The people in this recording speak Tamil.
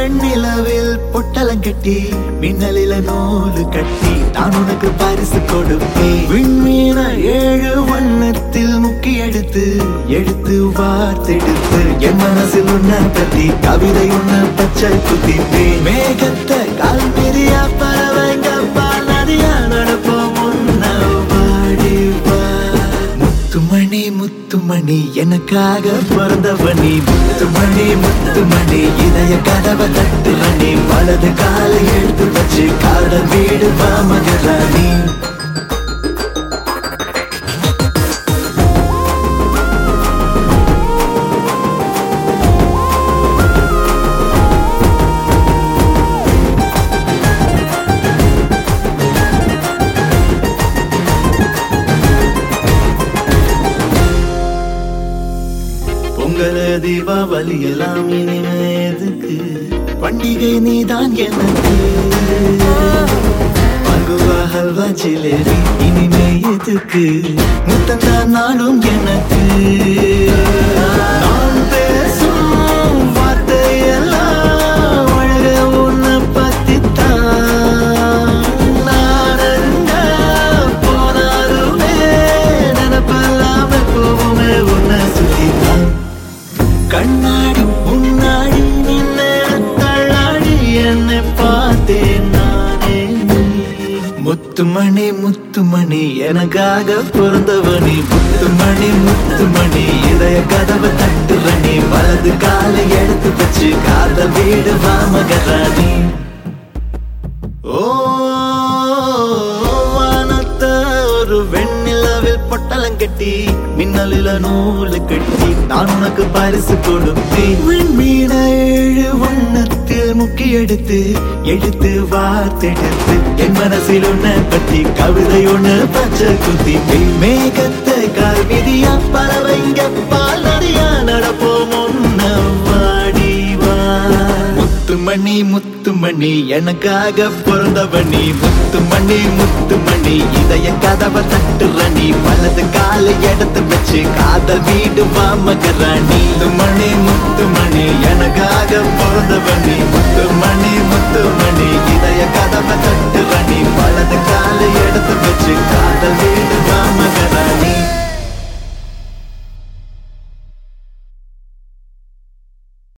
வெண்ணிலவில் பொட்டலம் கட்டி மின்னலில நூலு கட்டி நான் உனக்கு பரிசு கொடுப்பேன் விண்மீன ஏழு வண்ணத்தில் முக்கி எடுத்து எடுத்து வார்த்தெடுத்து என் மனசில் உன்ன பத்தி கவிதை உன்ன பச்சை குத்திப்பேன் மேகத்தை கால் மிரியா பறவைங்க பால் நதியா நடப்போம் முன்ன வாடி வா முத்துமணி முத்துமணி எனக்காக பிறந்தவனி முத்துமணி முத்துமணி இதய கதவை தட்டுவனி வலது காலை எடுத்து வச்சு காதல் வீடு வா மகராணி பொங்கல் தீபாவளி எல்லாம் இனிமே எதுக்கு பண்டிகை நீதான் எனக்கு பங்குவா ஹல்வா ஜிலேபி இனிமே எதுக்கு முத்தந்தா நாளும் எனக்கு நான் பேசும் வார்த்தையெல்லாம் அழக உன்னை பத்தித்தான் நான் எங்க போனாலுமே நினப்பெல்லாம் எப்பவுமே உன்னை சுத்தித்தான் கண்ணாடி முன்னாடி நின்ன தள்ளாடி என்னை பார்த்தேன் நானே முத்துமணி முத்துமணி எனக்காக பிறந்தவனி முத்துமணி முத்துமணி இதய கதவை தட்டுவனி வலது காலை எடுத்து வச்சு காதல் வீடு வாமகராணி ஓ வானத்த ஒரு வெண்ணிலவில் பொட்டலம் கட்டி மின்னலில நூலு கட்டி நான் உனக்கு பரிசு கொடுப்பேன் விண்மீன ஏழு வண்ணத்தில் முக்கி எடுத்து எடுத்து வார்த்தெடுத்து என் மனசில் உன்னை பத்தி கவிதை ஒண்ணு பச்சை குத்தி மேகத்தை கால் விதியா பறவைங்க பால் நதியா நடப்போம் ஒன்ன வாடி வா முத்துமணி முத்துமணி எனக்காக பிறந்தவனி முத்துமணி முத்துமணி இதய கதவை தட்டுறனி வலது காலை எடுத்து வச்சு காதல் வீடு வாமகராணி முத்துமணி முத்துமணி எனக்காக பிறந்தவனி முத்துமணி முத்துமணி இதய கதவை தட்டுறனி வலது காலை